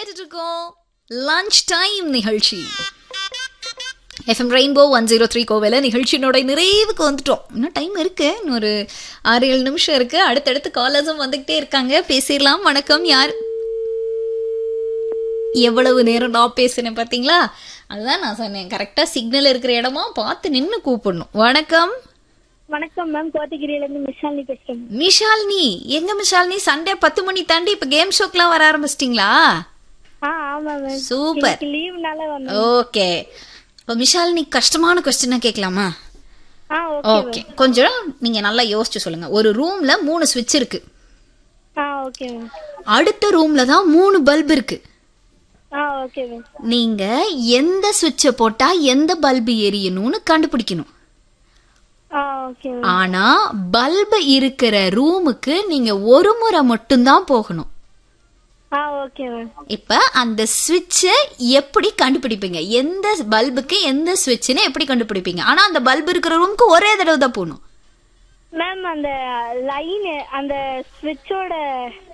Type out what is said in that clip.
கேட்டுட்டு இருக்கோம் lunch time நிகழ்ச்சி FM rainbow one zero three கோவில நிகழ்ச்சியினோட நிறைவுக்கு வந்துட்டோம் இன்னும் டைம் இருக்கு இன்னொரு ஆறு ஏழு நிமிஷம் இருக்கு அடுத்தடுத்து காலர்ஸும் வந்துகிட்டே இருக்காங்க பேசிடலாம் வணக்கம் யார் எவ்வளவு நேரம் நான் பேசினேன் பாத்தீங்களா அதுதான் நான் சொன்னேன் கரெக்டா சிக்னல் இருக்கிற இடமா பார்த்து நின்னு கூப்பிடணும் வணக்கம் வணக்கம் மேம் கோத்தகிரியில இருந்து மிஷாலினி பேசுறேன் மிஷாலினி எங்க மிஷாலினி சண்டே பத்து மணி தாண்டி இப்ப கேம் ஷோக்கெல்லாம் வர ஆரம்பிச்சிட்டிங்களா ஆ ஆமா மேம் சூப்பர் லீவ்னால வந்தேன் ஓகே இப்போ மிஷாலினி கஷ்டமான கொஸ்டினா கேட்கலாமா ஆ ஓகே ஓகே கொஞ்சம் நீங்க நல்லா யோசிச்சு சொல்லுங்க ஒரு ரூம்ல மூணு ஸ்விட்ச் இருக்கு ஆ ஓகே மேம் அடுத்த ரூம்ல தான் மூணு பல்ப் இருக்கு ஆ ஓகே மேம் நீங்க எந்த சுவிட்சை போட்டா எந்த பல்பு எரியணும்னு கண்டுபிடிக்கணும் ஆ ஓகே மேம் ஆனா பல்பு இருக்கிற ரூமுக்கு நீங்க ஒரு முறை மட்டும்தான் போகணும் ஆ ஓகே மேம் இப்ப அந்த சுவிட்சை எப்படி கண்டுபிடிப்பீங்க எந்த பல்புக்கு எந்த சுவிட்ச்னு எப்படி கண்டுபிடிப்பீங்க ஆனா அந்த பல்பு இருக்கிற ரூமுக்கு ஒரே தடவை தான் போகணும் மேம் அந்த லைன் அந்த ஸ்விட்சோட